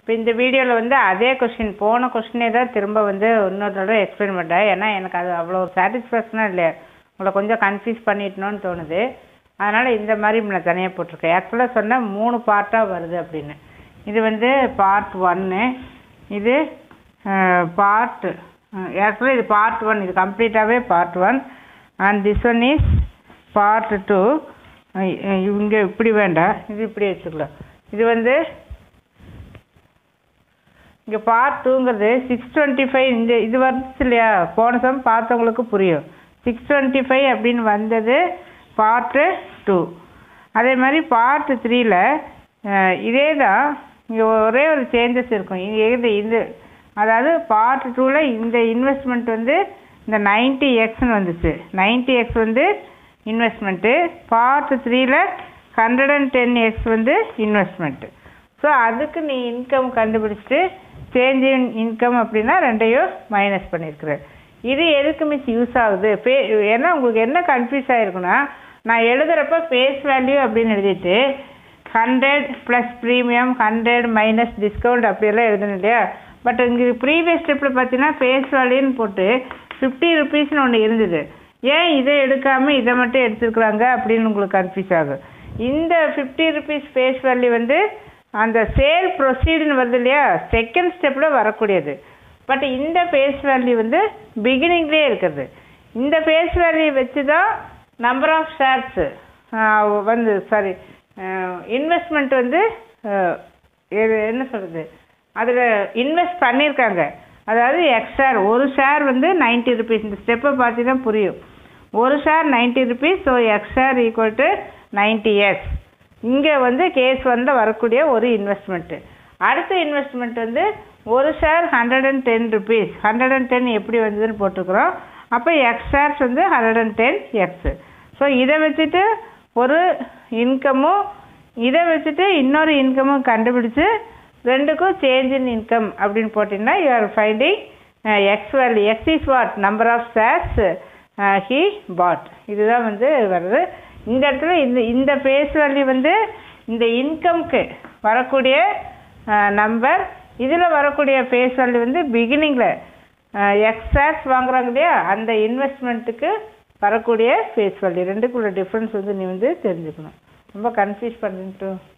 இப்போ இந்த வீடியோவில் வந்து அதே கொஷின் போன கொஷினே தான் திரும்ப வந்து இன்னொரு தடவை எக்ஸ்பிளைன் பண்ணுறேன் ஏன்னா எனக்கு அது அவ்வளோ சாட்டிஸ்ஃபேக்ஷனாக இல்லை உங்களை கொஞ்சம் கன்ஃபியூஸ் பண்ணிட்டணும்னு தோணுது அதனால் இந்த மாதிரி நான் தனியாக போட்டிருக்கேன் ஆக்சுவலாக சொன்னால் மூணு பார்ட்டாக வருது அப்படின்னு இது வந்து பார்ட் ஒன்று இது பார்ட் ஆக்சுவலாக இது பார்ட் ஒன் இது கம்ப்ளீட்டாகவே part one and this one is part two இங்கே இப்படி வேண்டாம் இது இப்படி வச்சுக்கலாம் இது வந்து இங்கே பார்ட் டூங்கிறது சிக்ஸ் டுவெண்ட்டி ஃபைவ் இந்த இது வந்துச்சு இல்லையா போன சம் பார்த்தவங்களுக்கு புரியும் சிக்ஸ் டுவெண்ட்டி ஃபைவ் அப்படின்னு வந்தது பார்ட்டு டூ அதே மாதிரி பார்ட் த்ரீயில் இதே தான் இங்கே ஒரே ஒரு சேஞ்சஸ் இருக்கும் இது இது இது அதாவது பார்ட் டூவில் இந்த இன்வெஸ்ட்மெண்ட் வந்து இந்த நைன்ட்டி எக்ஸ்னு வந்துச்சு நைன்ட்டி எக்ஸ் வந்து இன்வெஸ்ட்மெண்ட்டு பார்ட் த்ரீயில் ஹண்ட்ரட் அண்ட் டென் எக்ஸ் வந்து இன்வெஸ்ட்மெண்ட்டு ஸோ அதுக்கு நீ இன்கம் கண்டுபிடிச்சிட்டு சேஞ்ச் இன் இன்கம் அப்படின்னா ரெண்டையும் மைனஸ் பண்ணியிருக்கிற இது எதுக்கு மிஸ் யூஸ் ஆகுது பே ஏன்னா உங்களுக்கு என்ன கன்ஃபியூஸ் ஆகிருக்குன்னா நான் எழுதுகிறப்ப ஃபேஸ் வேல்யூ அப்படின்னு எழுதிட்டு hundred plus premium hundred minus discount அப்படியெல்லாம் எழுதணும் இல்லையா பட் இங்கே ப்ரீவியஸ் ஸ்டெப்பில் பார்த்தீங்கன்னா ஃபேஸ் வேல்யூன்னு போட்டு ஃபிஃப்டி ருபீஸ்னு ஒன்று இருந்தது ஏன் இதை எடுக்காமல் இதை மட்டும் எடுத்துருக்குறாங்க அப்படின்னு உங்களுக்கு கன்ஃபியூஸ் ஆகும் இந்த ஃபிஃப்டி ருபீஸ் ஃபேஸ் வேல்யூ வந்து அந்த சேல் ப்ரொசீடுன்னு வருது இல்லையா செகண்ட் ஸ்டெப்பில் வரக்கூடியது பட் இந்த ஃபேஸ் வேல்யூ வந்து பிகினிங்லேயே இருக்குது இந்த ஃபேஸ் வேல்யூ வச்சு தான் நம்பர் ஆஃப் ஷேர்ஸு வந்து சாரி இன்வெஸ்ட்மெண்ட் வந்து இது என்ன சொல்கிறது அதில் இன்வெஸ்ட் பண்ணியிருக்காங்க அதாவது எக்ஸ் ஷேர் ஒரு ஷேர் வந்து நைன்ட்டி ருபீஸ் இந்த ஸ்டெப்பை பார்த்தீங்கன்னா புரியும் ஒரு share ninety rupees so X share equal to ninety X இங்கே வந்து கேஸ் வந்து வரக்கூடிய ஒரு இன்வெஸ்ட்மெண்ட்டு அடுத்த இன்வெஸ்ட்மெண்ட் வந்து ஒரு share hundred and ten rupees hundred and ten எப்படி வந்ததுன்னு போட்டுக்கிறோம் அப்போ எக்ஸ் ஷேர்ஸ் வந்து hundred and ten X so இதை வச்சுட்டு ஒரு இன்கமும் இதை வச்சுட்டு இன்னொரு இன்கமும் கண்டுபிடிச்சு ரெண்டுக்கும் சேஞ்ச் இன் இன்கம் அப்படின்னு போட்டிங்கன்னா you are finding X value X is what number of shares he bought இதுதான் வந்து வருது இந்த இடத்துல இந்த இந்த ஃபேஸ் வேல்யூ வந்து இந்த இன்கம்க்கு வரக்கூடிய நம்பர் இதில் வரக்கூடிய ஃபேஸ் வேல்யூ வந்து பிகினிங்கில் எக்ஸ் ஷேர்ஸ் வாங்குறாங்க இல்லையா அந்த இன்வெஸ்ட்மெண்ட்டுக்கு வரக்கூடிய ஃபேஸ் வேல்யூ ரெண்டுக்குள்ள டிஃப்ரென்ஸ் வந்து நீ வந்து தெரிஞ்சுக்கணும் ரொம்ப கன்ஃபியூஸ் பண்ணிட்டு